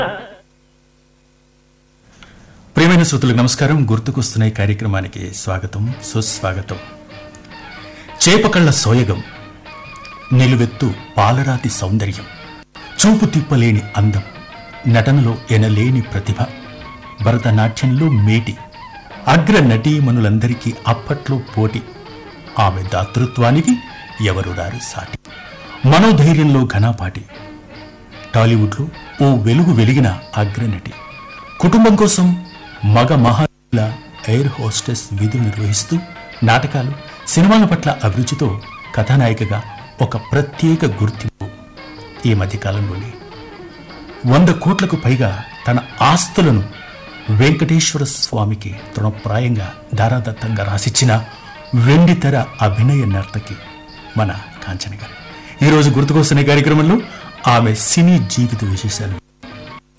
ప్రియమైన శ్రోతలకు నమస్కారం గుర్తుకొస్తున్న ఈ కార్యక్రమానికి స్వాగతం సుస్వాగతం చేపకళ్ళ సోయగం నిలువెత్తు పాలరాతి సౌందర్యం చూపు తిప్పలేని అందం నటనలో ఎనలేని ప్రతిభ భరతనాట్యంలో మేటి అగ్ర నటీమణులందరికీ అప్పట్లో పోటీ ఆమె దాతృత్వానికి ఎవరు రారు సాటి మనోధైర్యంలో ఘనాపాటి టాలీవుడ్లో ఓ వెలుగు వెలిగిన అగ్రనటి కుటుంబం కోసం మగ మహాల ఎయిర్ హోస్టెస్ విధులు నిర్వహిస్తూ నాటకాలు సినిమాల పట్ల అభిరుచితో కథానాయికగా ఒక ప్రత్యేక గుర్తింపు ఈ మధ్యకాలంలోనే వంద కోట్లకు పైగా తన ఆస్తులను వెంకటేశ్వర స్వామికి తృణప్రాయంగా ధారాదత్తంగా రాసిచ్చిన వెండితెర అభినయ నర్తకి మన కాంచన గారు ఈరోజు గుర్తుకొస్తున్న కార్యక్రమంలో ఆమె సినీ జీవిత విశేషాలు